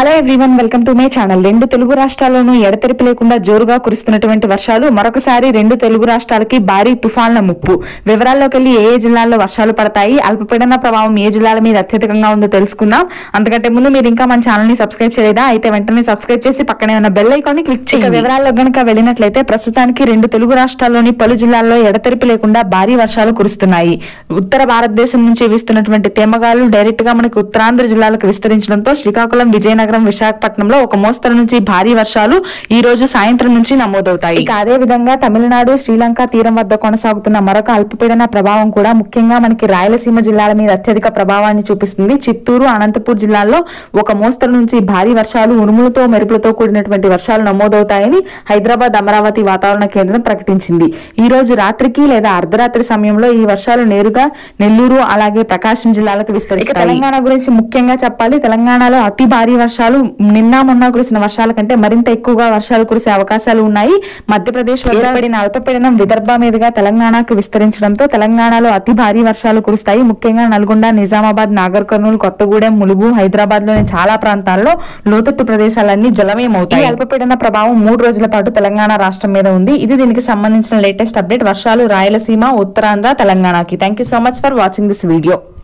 hello everyone welcome to my channel రెండు తెలుగు రాష్ట్రాల్లోనూ ఎడతెరిపి లేకుండా జోరుగా కురుస్తున్నటువంటి వర్షాలు మరొకసారి రెండు తెలుగు రాష్ట్రాలకి భారీ తుఫాన్ల ముప్పు వివరాల్లోకి వెళ్ళి ఏ ఏ జిల్లాల్లో వర్షాలు పడతాయి అల్పపీడన ప్రభావం ఏ జిల్లాల మీద అత్యధికంగా ఉందో తెలుసుకుందాం అంతకంటే ముందు మీరు ఇంకా మన ఛానల్ ని సబ్స్క్రైబ్ చేయలేదా అయితే వెంటనే సబ్స్క్రైబ్ చేసి పక్కనే ఉన్న బెల్ ఐకాన్ ని క్లిక్ చేయండి ఇక వివరాల్లో గనుక వెళ్ళినట్లయితే ప్రస్తుతానికి రెండు తెలుగు రాష్ట్రాల్లోని పలు జిల్లాల్లో ఎడతెరిపి లేకుండా భారీ వర్షాలు కురుస్తున్నాయి ఉత్తర భారతదేశం నుంచి వీస్తున్నటువంటి తేమగాలు డైరెక్ట్ గా మనకి ఉత్తరాంధ్ర జిల్లాలకు విస్తరించడంతో శ్రీకాకుళం విజయనగరం విశాఖపట్నంలో ఒక మోస్తరు నుంచి భారీ వర్షాలు ఈ రోజు సాయంత్రం నుంచి నమోదవుతాయి ఇక అదే విధంగా తమిళనాడు శ్రీలంక తీరం వద్ద కొనసాగుతున్న మరొక అల్పపీడన ప్రభావం కూడా ముఖ్యంగా మనకి రాయలసీమ జిల్లాల మీద అత్యధిక ప్రభావాన్ని చూపిస్తుంది చిత్తూరు అనంతపూర్ జిల్లాల్లో ఒక మోస్తరు నుంచి భారీ వర్షాలు ఉరుములతో మెరుపులతో కూడినటువంటి వర్షాలు నమోదవుతాయని హైదరాబాద్ అమరావతి వాతావరణ కేంద్రం ప్రకటించింది ఈ రోజు రాత్రికి లేదా అర్ధరాత్రి సమయంలో ఈ వర్షాలు నేరుగా నెల్లూరు అలాగే ప్రకాశం జిల్లాలకు విస్తరిస్తాయి తెలంగాణ గురించి ముఖ్యంగా చెప్పాలి తెలంగాణలో అతి భారీ వర్షాలు నిన్న మొన్న కురిసిన వర్షాల కంటే మరింత ఎక్కువగా వర్షాలు కురిసే అవకాశాలు ఉన్నాయి మధ్యప్రదేశ్ వద్ద పడిన అల్పపీడనం విదర్భ మీదుగా తెలంగాణకు విస్తరించడంతో తెలంగాణలో అతి భారీ వర్షాలు కురుస్తాయి ముఖ్యంగా నల్గొండ నిజామాబాద్ నాగర్ కర్నూలు కొత్తగూడెం ములుగు హైదరాబాద్ లోని చాలా ప్రాంతాల్లో లోతట్టు ప్రదేశాలన్నీ జలమయమవుతాయి ఈ అల్పపీడన ప్రభావం మూడు రోజుల పాటు తెలంగాణ రాష్ట్రం మీద ఉంది ఇది దీనికి సంబంధించిన లేటెస్ట్ అప్డేట్ వర్షాలు రాయలసీమ ఉత్తరాంధ్ర తెలంగాణకి thank you so much for watching this video